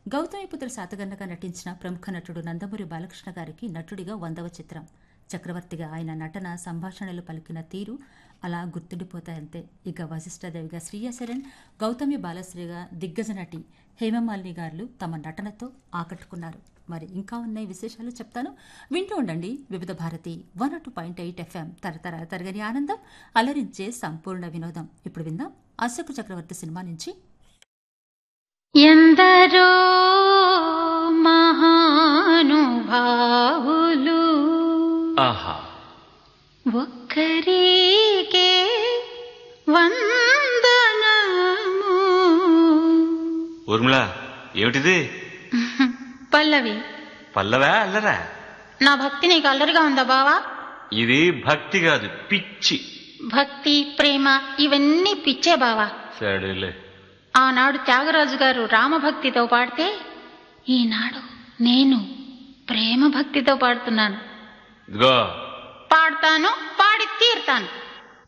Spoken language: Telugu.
గౌతమిపుత్ర శాతగన్నగా నటించిన ప్రముఖ నటుడు నందమూరి బాలకృష్ణ గారికి నటుడిగా వందవ చిత్రం చక్రవర్తిగా ఆయన నటన సంభాషణలు పలికిన తీరు అలా గుర్తుండిపోతాయంతే ఇక వశిష్ఠదేవిగా శ్రీయ శరణ్ గౌతమి బాలశ్రీగా దిగ్గజ నటి హేమమాలిని గారు తమ నటనతో ఆకట్టుకున్నారు మరి ఇంకా ఉన్నాయి విశేషాలు చెప్తాను వింటూ ఉండండి Vividh Bharati one two point eight FM తరతర తరగని ఆనందం అలరించే సంపూర్ణ వినోదం ఇప్పుడు విందాం అశోక చక్రవర్తి సినిమా నుంచి ఎందరో మహానుభావులు ఆహా ఒక్కరికే వందనము ఊర్మిళ ఏమిటిది పల్లవి పల్లవా అల్లరా నా భక్తి నీకు అల్లరిగా ఉందా బావా ఇది భక్తి కాదు పిచ్చి భక్తి ప్రేమ ఇవన్నీ పిచ్చే బావా సరేలే ఆనాడు త్యాగరాజు గారు రామభక్తితో పాడితే ఈనాడు నేను ప్రేమ భక్తితో పాడుతున్నాను ఇదిగో పాడతాను పాడి తీరుతాను